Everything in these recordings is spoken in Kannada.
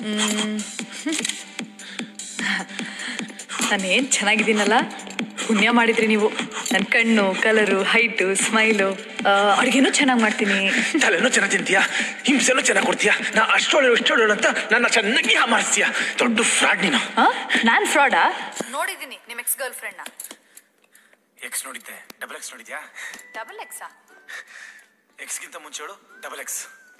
ನಾನೇನು ಚೆನ್ನಾಗಿದ್ದೀನಲ್ಲ ಪುಣ್ಯ ಮಾಡಿದ್ರಿ ನೀವು ನನ್ನ ಕಣ್ಣು ಕಲರು ಹೈಟು ಸ್ಮೈಲು ಅಡುಗೆನೂ ಚೆನ್ನಾಗಿ ಮಾಡ್ತೀನಿ ತಲೆನೂ ಚೆನ್ನಾಗಿ ತಿಂತೀಯಾ ಹಿಂಸೆನೂ ಚೆನ್ನಾಗಿ ಕೊಡ್ತೀಯಾ ನಾ ಅಷ್ಟೊಳ್ಳೆ ಇಷ್ಟೊಳ್ಳೆ ಅಂತ ನನ್ನ ಚೆನ್ನಾಗಿ ಮಾಡಿಸ್ತೀಯ ದೊಡ್ಡ ಫ್ರಾಡ್ ನೀನು ನಾನು ಫ್ರಾಡಾ ನೋಡಿದ್ದೀನಿ ನಿಮ್ಮ ಎಕ್ಸ್ ಗರ್ಲ್ ಫ್ರೆಂಡ್ನ ಎಕ್ಸ್ ನೋಡಿದ್ದೆ ಡಬಲ್ ಎಕ್ಸ್ ನೋಡಿದ್ಯಾ ಡಬಲ್ ಎಕ್ಸಾ ಎಕ್ಸ್ಗಿಂತ ಮುಂಚೆ ಹೇಳು ಡಬಲ್ ಎಕ್ಸ್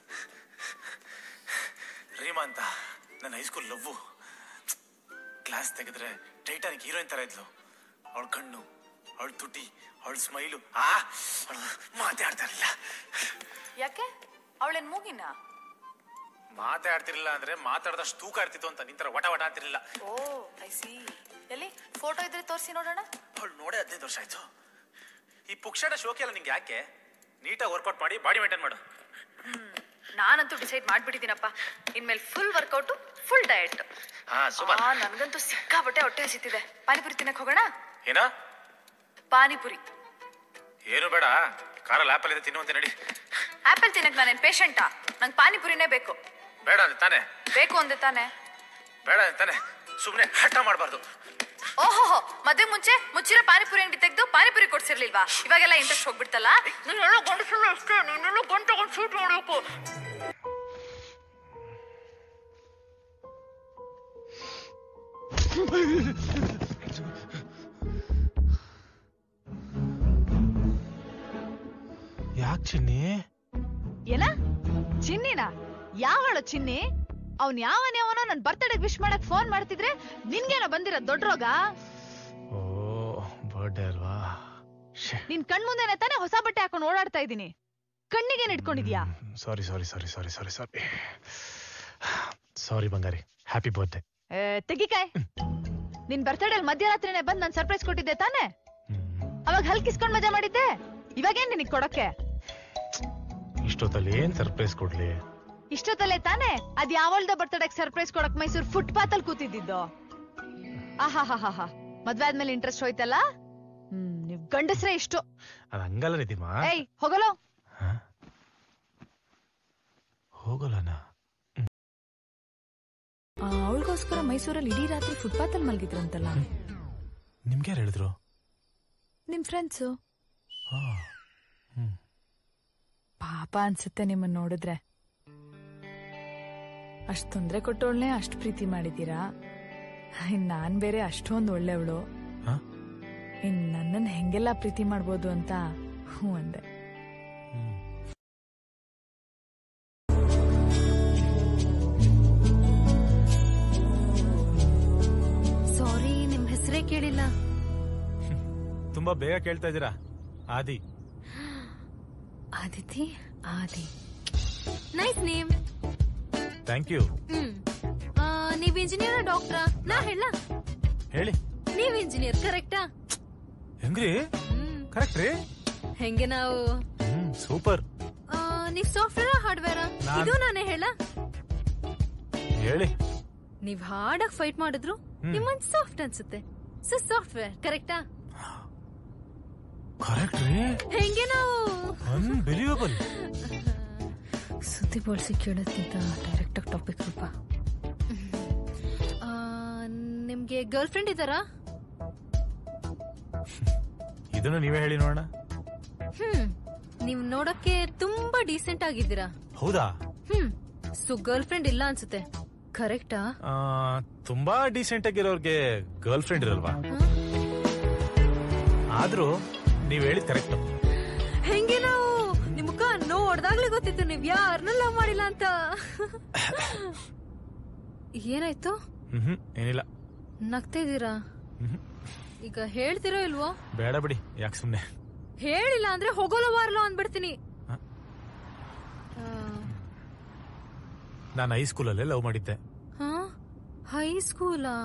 ರೀಮಾ ಅಂತ ನನ್ನ ಹೈಸ್ಕೂಲ್ ಲವ್ವು ಕ್ಲಾಸ್ ತೆಗೆದ್ರೆ ಟೈಟಾನಿಕ್ ಹೀರೋಯಿನ್ ತರ ಇದ್ಲು ಅವಳ ಕಣ್ಣು ಅವಳ ತುಟಿ ಅವಳ ಸ್ಮೈಲು ಆ ಅವ್ಳ್ ಮಾತಾಡ್ತಾ ಇರಲಿಲ್ಲ ಯಾಕೆ ಅವಳೇನು ಮೂಗಿನ ಮಾತೇ ಆಡ್ತಿರ್ಲಿಲ್ಲ ಅಂದ್ರೆ ಮಾತಾಡ್ದಷ್ಟು ತೂಕ ಇರ್ತಿತ್ತು ಅಂತ ನಿಂತರ ವಟ ವಟ ಅಂತಿರ್ಲಿಲ್ಲ ಓ ಐ ಸಿ ಎಲ್ಲಿ ಫೋಟೋ ಇದ್ರೆ ತೋರಿಸಿ ನೋಡೋಣ ಅವಳು ನೋಡೇ ಹದಿನೈದು ವರ್ಷ ಆಯ್ತು ಈ ಪುಕ್ಷಾಟ ಶೋಕಿ ಎಲ್ಲ ನಿಂಗೆ ಯಾಕೆ ನೀಟಾಗಿ ವರ್ಕೌಟ್ ಮಾಡಿ ಬಾಡಿ ಮೇಂಟೈನ್ ಮಾಡು ನಾನಂತೂ ಡಿಸೈಡ್ ಮಾಡ್ಬಿಟ್ಟಿದ್ದೀನಪ್ಪ ಇನ್ಮೇಲೆ ಫುಲ್ ವರ್ಕೌಟು ಫುಲ್ ಡಯಟ್ ಹಾ ಸುಮಾರು ನನಗಂತೂ ಸಿಕ್ಕಾಬಟ್ಟೆ ಹೊಟ್ಟೆ ಹಸಿತಿದೆ ಪಾನಿಪುರಿ ತಿನ್ನಕ್ ಹೋಗೋಣ ಏನ ಪಾನಿಪುರಿ ಏನು ಬೇಡ ಕಾರಲ್ಲಿ ಆಪಲ್ ಇದೆ ತಿನ್ನುವಂತೆ ನಡಿ ಆಪಲ್ ತಿನ್ನಕ್ ನಾನೇನ್ ಪೇಷಂಟಾ ನಂಗೆ ಪಾನಿಪುರಿನೇ ಬೇಕು ಬೇಡ ಅಂದೆ ತಾನೆ ಬೇಕು ಅಂದೆ ತಾನೆ ಬೇಡ ಅಂದೆ ತಾನೆ ಸುಮ್ಮನೆ ಹಠ ಮಾಡಬಾರ್ದು ಓಹೋ ಮದ್ವೆ ಮುಂಚೆ ಮುಚ್ಚಿರೋ ಪಾನಿಪುರಿ ಅಂಗಡಿ ತೆಗೆದು ಪಾನಿಪುರಿ ಕೊಡ್ಸಿರ್ಲಿಲ್ವಾ ಇವಾಗೆಲ್ಲ ಇಂಟ್ರೆಸ್ಟ್ ಹೋಗ್ಬಿಡ್ತಲ್ಲ ನೀನೆಲ್ಲ ಗಂಡಸಲ್ಲ ಅಷ್ಟೇ ನೀನೆಲ್ಲ ಗಂಟೆ ತಗೊಂಡು ಶೂಟ್ ಮಾಡಬೇಕು ಯಾಕೆ ಚಿನ್ನಿ ಏನ ಚಿನ್ನಿನ ಯಾವಳು ಚಿನ್ನಿ ಅವ್ನ್ ಯಾವನ್ ಯಾವನೋ ನನ್ ಬರ್ತಡೇ ವಿಶ್ ಮಾಡಕ್ ಫೋನ್ ಮಾಡ್ತಿದ್ರೆ ನಿನ್ಗೇನೋ ಬಂದಿರೋ ದೊಡ್ಡ ರೋಗ ಓ ಬರ್ಡೇ ಅಲ್ವಾ ನಿನ್ ಕಣ್ ಮುಂದೆನೆ ತಾನೇ ಹೊಸ ಬಟ್ಟೆ ಹಾಕೊಂಡು ಓಡಾಡ್ತಾ ಇದೀನಿ ಕಣ್ಣಿಗೇನ್ ಇಟ್ಕೊಂಡಿದ್ಯಾ ಸಾರಿ ಸಾರಿ ಸಾರಿ ಸಾರಿ ಸಾರಿ ಸಾರಿ ಸಾರಿ ಬಂಗಾರಿ ಹ್ಯಾಪಿ ಬರ್ಡೇ ಏ, ತೆಗಿಕಾಯ್ ನಿನ್ ಬರ್ತಡೇ ಮಧ್ಯರಾತ್ರಿನೇ ಬಂದ್ ನನ್ ಸರ್ಪ್ರೈಸ್ ಕೊಟ್ಟಿದ್ದೆ ತಾನೇ ಅವಾಗ ಹಲ್ ಕಿಸ್ಕೊಂಡ್ ಮಜಾ ಮಾಡಿದ್ದೆ ಇವಾಗೇನ್ ನಿನಗ್ ಕೊಡಕ್ಕೆ ಇಷ್ಟೊತ್ತಲ್ಲಿ ಏನ್ ಸರ್ಪ್ರೈಸ್ ಕೊಡ್ಲಿ ಇಷ್ಟೊತ್ತಲ್ಲೇ ತಾನೇ ಅದ್ ಯಾವಳ್ದ ಬರ್ತಡೇಗ್ ಸರ್ಪ್ರೈಸ್ ಕೊಡಕ್ ಮೈಸೂರ್ ಫುಟ್ಪಾತ್ ಅಲ್ಲಿ ಕೂತಿದ್ದಿದ್ದು ಆಹಾಹಾಹಾ ಮದ್ವೆ ಆದ್ಮೇಲೆ ಇಂಟ್ರೆಸ್ಟ್ ಹೋಯ್ತಲ್ಲ ಹ್ಮ್ ನೀವ್ ಗಂಡಸ್ರೇ ಇಷ್ಟು ಅದ್ ಹಂಗಲ್ಲ ರೀತಿಮಾ ಏಯ್ ಹೋಗಲೋ ಹೋಗಲ್ಲನ ಅವಳಿಗೋಸ್ಕರ ಮೈಸೂರಲ್ಲಿ ಇಡೀ ರಾತ್ರಿ ಫುಟ್ಪಾತ್ ಅಲ್ಲಿ ಮಲಗಿದ್ರಂತಲ್ಲ ನಿಮ್ಗೆ ಯಾರು ಹೇಳಿದ್ರು ನಿಮ್ ಫ್ರೆಂಡ್ಸು ಹಾ ಪಾಪ ಅನ್ಸುತ್ತೆ ನಿಮ್ಮನ್ನ ನೋಡಿದ್ರೆ ಅಷ್ಟ್ ತೊಂದ್ರೆ ಕೊಟ್ಟವಳನ್ನೇ ಅಷ್ಟ್ ಪ್ರೀತಿ ಮಾಡಿದೀರಾ ಇನ್ ನಾನ್ ಬೇರೆ ಅಷ್ಟೊಂದ್ ಒಳ್ಳೆವಳು ಹಾ? ಇನ್ ನನ್ನನ್ ಹೆಂಗೆಲ್ಲ ಪ್ರೀತಿ ಮಾಡ್ಬೋದು ಅಂತ ಹ್ಞೂ ಅಂದೆ ಸಾರಿ ನಿಮ್ ಹೆಸರೇ ಕೇಳಿಲ್ಲ ತುಂಬಾ ಬೇಗ ಕೇಳ್ತಾ ಇದ್ದೀರಾ Aadi Aditi Aadi nice name thank you hmm ಆ, ನೀವ್ ಇಂಜಿನಿಯರ್ ಡಾಕ್ಟ್ರಾ ನಾ ಹೇಳ ಹೇಳಿ ನೀವ್ ಇಂಜಿನಿಯರ್ ಕರೆಕ್ಟಾ ಹೆಂಗ್ರಿ ಹ್ಮ್ ಕರೆಕ್ಟ್ ರೀ ಹೆಂಗೆ ನಾವು ಹ್ಮ್ ಸೂಪರ್ ಆ, ನೀವ್ ಸಾಫ್ಟ್ವೇರ್ ಹಾರ್ಡ್ವೇರ್ ನಾನ್- ಇದು ನಾನೇ ಹೇಳ ಹೇಳಿ ನೀವ್ ಹಾರ್ಡಾಗ್ ಫೈಟ್ ಮಾಡಿದ್ರು ನಿಮ್ಮನ್ ಸಾಫ್ಟ್ ಅನ್ಸುತ್ತೆ ಸೊ ಸಾಫ್ಟ್ವೇರ್ ಕರೆಕ್ಟಾ ಕರೆಕ್ಟ್ ರೀ ಹೆಂಗೆ ನಾವು ಅನ್ಬಿಲೀವಬಲ್ ಸುದ್ದಿ ಬಳಸಿ ಕೇಳೋದ್ಕಿಂತ ಡೈರೆಕ್ಟ್ ಆಗಿ ಟಾಪಿಕ್ ಸ್ವಲ್ಪ ಆ, ನಿಮ್ಗೆ ಗರ್ಲ್ ಫ್ರೆಂಡ್ ಇದ್ದಾರಾ ಇದನ್ನು ನೀವೇ ಹೇಳಿ ನೋಡೋಣ ಹ್ಮ್ ನೀವ್ ನೋಡಕ್ಕೆ ತುಂಬಾ ಡೀಸೆಂಟ್ ಆಗಿದ್ದೀರಾ ಹೌದಾ ಹ್ಮ್ ಸೊ ಗರ್ಲ್ ಫ್ರೆಂಡ್ ಇಲ್ಲ ಅನ್ಸುತ್ತೆ ಕರೆಕ್ಟಾ ಆ, ತುಂಬಾ ಡೀಸೆಂಟ್ ಆಗಿರೋರ್ಗೆ ಗರ್ಲ್ ಫ್ರೆಂಡ್ ಇರಲ್ವಾ ಆದ್ರೂ ನೀವ್ ಹೇಳಿದ್ ಕರೆಕ್ಟ್ ಹೆಂಗೆ ನಾವು ನಿಮ್ ಮುಖ ನೋ ಹೊಡೆದಾಗ್ಲೇ ಗೊತ್ತಿತ್ತು ನೀವ್ ಯಾರನ್ನ ಲವ್ ಮಾಡಿಲ್ಲ ಅಂತ ಏನಾಯ್ತು ಹ್ಮ್ ಏನಿಲ್ಲ ನಗ್ತಾ ಇದೀರಾ ಮ್ಹೂ. ಈಗ ಹೇಳ್ತಿರೋ ಇಲ್ವೋ ಬೇಡ ಬಿಡಿ ಯಾಕೆ ಸುಮ್ನೆ ಹೇಳಿಲ್ಲ ಅಂದ್ರೆ ಹೋಗೋಲ್ಲ ಬಾರ್ಲೋ ಅಂದ್ಬಿಡ್ತೀನಿ ಹ? ಆ, ನಾನು ಹೈಸ್ಕೂಲಲ್ಲೇ ಲವ್ ಮಾಡಿದ್ದೆ ಹಾ ಹೈಸ್ಕೂಲಾ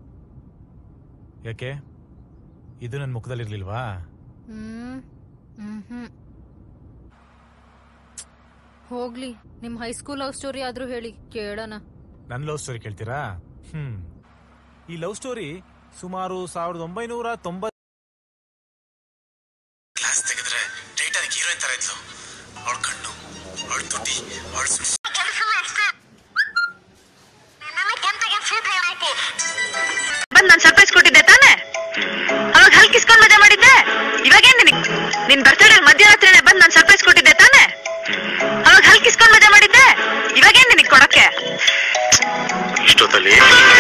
ಯಾಕೆ ಇದು ನನ್ನ ಮುಖದಲ್ಲಿರ್ಲಿಲ್ವಾ ಹ್ಮ್ ಹ್ಮ್ ಹೋಗ್ಲಿ ನಿಮ್ ಹೈಸ್ಕೂಲ್ ಲವ್ ಸ್ಟೋರಿ ಆದ್ರೂ ಹೇಳಿ ಕೇಳೋಣ ನನ್ನ ಲವ್ ಸ್ಟೋರಿ ಕೇಳ್ತೀರಾ ಹ್ಮ್ ಈ ಲವ್ ಸ್ಟೋರಿ ಸುಮಾರು ಸಾವಿರದ ಒಂಬೈನೂರ ತೊಂಬತ್ ಕ್ಲಾಸ್ ತೆಗೆದ್ರೆ ಟೈಟಾನಿಕ್ ಹೀರೋಯಿನ್ ತರ ಇದ್ಲು ಅವಳ ಕಣ್ಣು ಅವಳ ತುಟಿ ಅವಳ ಜೀವನದಲ್ಲಿ